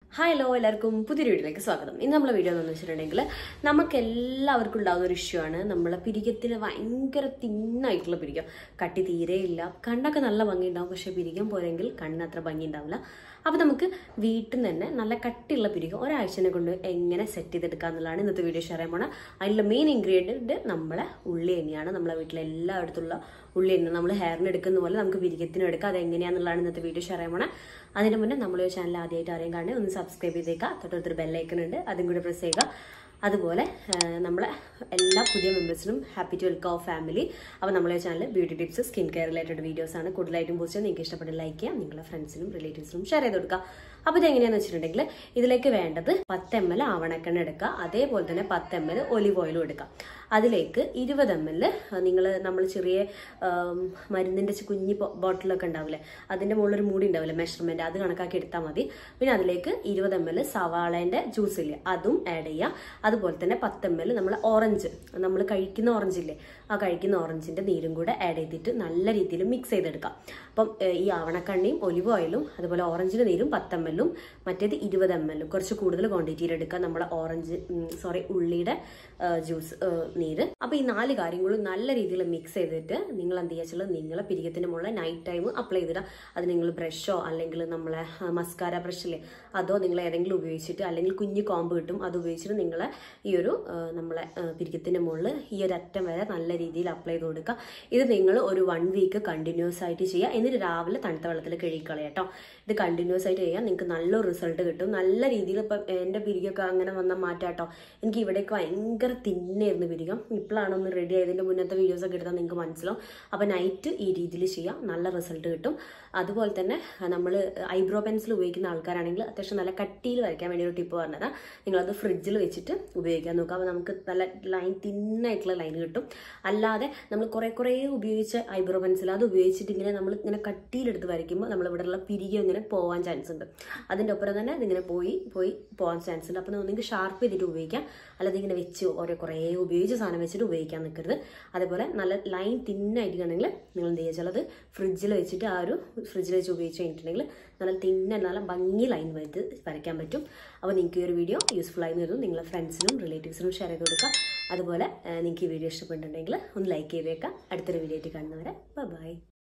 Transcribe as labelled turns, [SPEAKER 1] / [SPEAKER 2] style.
[SPEAKER 1] hi hello എല്ലാവർക്കും പുതിയൊരു വീഡിയോയിലേക്ക് സ്വാഗതം ഇന്ന് നമ്മളെ വീഡിയോ എന്ന് വെച്ചിട്ടുണ്ടെങ്കിൽ നമുക്ക് എല്ലാവർക്കും ഉണ്ടാകുന്ന ഒരു ഇഷ്യൂ ആണ് നമ്മളെ പിരികത്തിന് ഭയങ്കര തിന്നായിട്ടുള്ള പിരികം കട്ടി തീരെയില്ല കണ്ണൊക്കെ നല്ല ഭംഗി ഉണ്ടാവും പക്ഷെ പിരികം പോരെങ്കിൽ കണ്ണിന് അത്ര ഭംഗി ഉണ്ടാവില്ല അപ്പോൾ നമുക്ക് വീട്ടിൽ നിന്ന് തന്നെ നല്ല കട്ടിയുള്ള പിരികം ഒരാഴ്ചനെ കൊണ്ട് എങ്ങനെ സെറ്റ് ചെയ്തെടുക്കുക എന്നുള്ളതാണ് ഇന്നത്തെ വീഡിയോ ഷെയർ ചെയ്യാൻ പോണത് അതിലുള്ള മെയിൻ ഇൻഗ്രീഡിയൻറ്റ് നമ്മളെ ഉള്ളി തന്നെയാണ് നമ്മളെ വീട്ടിലെ എല്ലായിടത്തുള്ള ഉള്ളി തന്നെ നമ്മൾ ഹെയറിന് എടുക്കുന്ന പോലെ നമുക്ക് പിരികത്തിനും എടുക്കാം അത് എങ്ങനെയാണെന്നുള്ളതാണ് ഇന്നത്തെ വീഡിയോ ഷെയർ ചെയ്യാൻ പോണത് അതിന് മുന്നേ നമ്മൾ ചാനൽ ആദ്യമായിട്ട് ആരെയും കാണുക ഒന്ന് സബ്സ്ക്രൈബ് ചെയ്തേക്കുക തൊട്ടടുത്തൊരു ബെല്ലൈക്കൺ ഉണ്ട് അതും കൂടി പ്രസ് ചെയ്യുക അതുപോലെ ആ, നമ്മളെ എല്ലാ പുതിയ മെമ്പേഴ്സിനും happy to welcome of family അപ്പോൾ നമ്മളെ channel beauty tips skin care related videos ആണ് കൂടുതലായിട്ടും പോസ്റ്റ് നിങ്ങൾക്ക് ഇഷ്ടപ്പെട്ട ലൈക്ക് ചെയ്യാം നിങ്ങളുടെ ഫ്രണ്ട്സിനും റിലേറ്റീവ്സിനും ഷെയർ ചെയ്ത് കൊടുക്കുക അപ്പോൾ ഇതെങ്ങനെയാണെന്ന് വെച്ചിട്ടുണ്ടെങ്കിൽ ഇതിലേക്ക് വേണ്ടത് പത്ത് എം എൽ ആവണക്കെണ്ണ എടുക്കുക അതേപോലെ തന്നെ പത്ത് എം എൽ ഒലിവ് ഓയിലും എടുക്കുക അതിലേക്ക് ഇരുപത് എം എൽ നിങ്ങൾ നമ്മൾ ചെറിയ ആം, മരുന്നിൻ്റെ ചെ- കുഞ്ഞി ബോ- ബോട്ടിലൊക്കെ ഉണ്ടാവില്ലേ അതിൻ്റെ മുകളിലൊരു മൂടി ഉണ്ടാവില്ലേ മെഷർമെൻറ്റ് അത് കണക്കാക്കി എടുത്താൽ മതി പിന്നെ അതിലേക്ക് ഇരുപത് എം എൽ സവാളേൻ്റെ ജ്യൂസ് ഇല്ലേ അതും ആഡ് ചെയ്യുക അതുപോലെ തന്നെ പത്ത് എം എൽ നമ്മൾ ഓറഞ്ച് നമ്മൾ കഴിക്കുന്ന ഓറഞ്ച് ഇല്ലേ ആ കഴിക്കുന്ന ഓറഞ്ചിൻ്റെ നീരും കൂടെ ആഡ് ചെയ്തിട്ട് നല്ല രീതിയിൽ മിക്സ് ചെയ്തെടുക്കാം അപ്പം ഏഹ്, ഈ ആവണക്കണ്ണിയും ഒലിവ് ഓയിലും അതുപോലെ ഓറഞ്ചിൻ്റെ നീരും പത്ത് എം എല്ലും മറ്റേത് ഇരുപത് എം എല്ലും കുറച്ച് കൂടുതൽ ക്വാണ്ടിറ്റിയിൽ എടുക്കുക നമ്മളെ ഓറഞ്ച് സോറി ഉള്ളിയുടെ ജ്യൂസ് നീര് അപ്പോൾ ഈ നാല് കാര്യങ്ങളും നല്ല രീതിയിൽ മിക്സ് ചെയ്തിട്ട് നിങ്ങൾ എന്ത് ചെയ്യുക നിങ്ങളെ പിരികത്തിന് മുകളിൽ നൈറ്റ് ടൈം അപ്ലൈ ചെയ്തിടുക അത് നിങ്ങൾ ബ്രഷോ അല്ലെങ്കിൽ നമ്മളെ മസ്കാര ബ്രഷില്ലേ അതോ നിങ്ങൾ ഏതെങ്കിലും ഉപയോഗിച്ചിട്ട് അല്ലെങ്കിൽ കുഞ്ഞു കോമ്പ് കിട്ടും അത് ഉപയോഗിച്ചിട്ട് നിങ്ങളെ ഈ ഒരു ആ, നമ്മളെ ആ, പിരികത്തിന്റെ മുകളിൽ ഈ ഒരു അറ്റം വരെ നല്ല രീതിയിൽ അപ്ലൈ ചെയ്ത് കൊടുക്കുക ഇത് നിങ്ങൾ ഒരു വൺ വീക്ക് കണ്ടിന്യൂസ് ആയിട്ട് ചെയ്യുക എന്നിട്ട് രാവിലെ തണുത്ത വെള്ളത്തിൽ കഴുകിക്കളയാം കേട്ടോ ഇത് കണ്ടിന്യൂസ് ആയിട്ട് ചെയ്യാം നിങ്ങൾക്ക് നല്ലൊരു റിസൾട്ട് കിട്ടും നല്ല രീതിയിൽ ഇപ്പം എൻ്റെ പിരികൊക്കെ അങ്ങനെ വന്ന മാറ്റാട്ടോ എനിക്ക് ഇവിടേക്ക് ഭയങ്കര തിന്നായിരുന്നു പിരികം ഇപ്പോഴാണ് ഒന്ന് റെഡി ആയതിൻ്റെ മുന്നത്തെ വീഡിയോസ് ഒക്കെ എടുത്താൽ നിങ്ങൾക്ക് മനസ്സിലാവും അപ്പോൾ നൈറ്റ് ഈ രീതിയിൽ ചെയ്യാം നല്ല റിസൾട്ട് കിട്ടും അതുപോലെ തന്നെ നമ്മൾ ഐബ്രോ പെൻസിൽ ഉപയോഗിക്കുന്ന ആൾക്കാരാണെങ്കിൽ അത്യാവശ്യം നല്ല കട്ടിയിൽ വരയ്ക്കാൻ വേണ്ടി ഒരു ടിപ്പ് പറഞ്ഞുതരാം നിങ്ങളത് ഫ്രിഡ്ജിൽ വെച്ചിട്ട് ഉപയോഗിക്കാൻ നോക്കുക അപ്പോൾ നമുക്ക് നല്ല ലൈൻ തിന്നായിട്ടുള്ള ലൈൻ കിട്ടും അല്ലാതെ നമ്മൾ കുറേ കുറേ ഉപയോഗിച്ച ഐബ്രോ പെൻസിൽ അത് ഉപയോഗിച്ചിട്ട് ഇങ്ങനെ നമ്മൾ ഇങ്ങനെ കട്ടിയിലെടുത്ത് വരയ്ക്കുമ്പോൾ നമ്മൾ ഇവിടെയുള്ള പിരികം ഇങ്ങനെ പോകാൻ ചാൻസ് ഉണ്ട് അതിൻ്റെ ഒപ്പം തന്നെ ഇതിങ്ങനെ പോയി പോയി പോകാൻ ചാൻസ് ഉണ്ട് അപ്പോൾ നിങ്ങൾക്ക് ഷാർപ്പ് ചെയ്തിട്ട് ഉപയോഗിക്കാം അല്ലാതെ ഇങ്ങനെ വെച്ച് ഓരോ കുറേ ഉപയോഗിച്ച സാധനം വെച്ചിട്ട് ഉപയോഗിക്കാൻ നിൽക്കരുത് അതേപോലെ നല്ല ലൈൻ തിന്നായിട്ടുണ്ടെങ്കിൽ നിങ്ങൾ എന്ത് ചെയ്യുക വെച്ചാൽ അത് ഫ്രിഡ്ജിൽ വെച്ചിട്ട് ആ ഒരു ഫ്രിഡ്ജിൽ വെച്ച് ഉപയോഗിച്ച് കഴിഞ്ഞിട്ടുണ്ടെങ്കിൽ നല്ല തിന്ന നല്ല ഭംഗി ലൈൻ വരച്ച് വരയ്ക്കാൻ പറ്റും അപ്പോൾ നിങ്ങൾക്ക് ഈ ഒരു വീഡിയോ യൂസ്ഫുൾ ആയി വരുന്നു നിങ്ങളെ ഫ്രണ്ട്സിനും റിലേറ്റീവ്സിനും ഷെയർ ചെയ്ത് കൊടുക്കുക അതുപോലെ ആ, നിങ്ങൾക്ക് ഈ വീഡിയോ ഇഷ്ടപ്പെട്ടിട്ടുണ്ടെങ്കിൽ ഒന്ന് ലൈക്ക് ചെയ്തേക്കാം അടുത്തൊരു വീഡിയോ ആയിട്ട് കാണുന്നവരെ ബൈ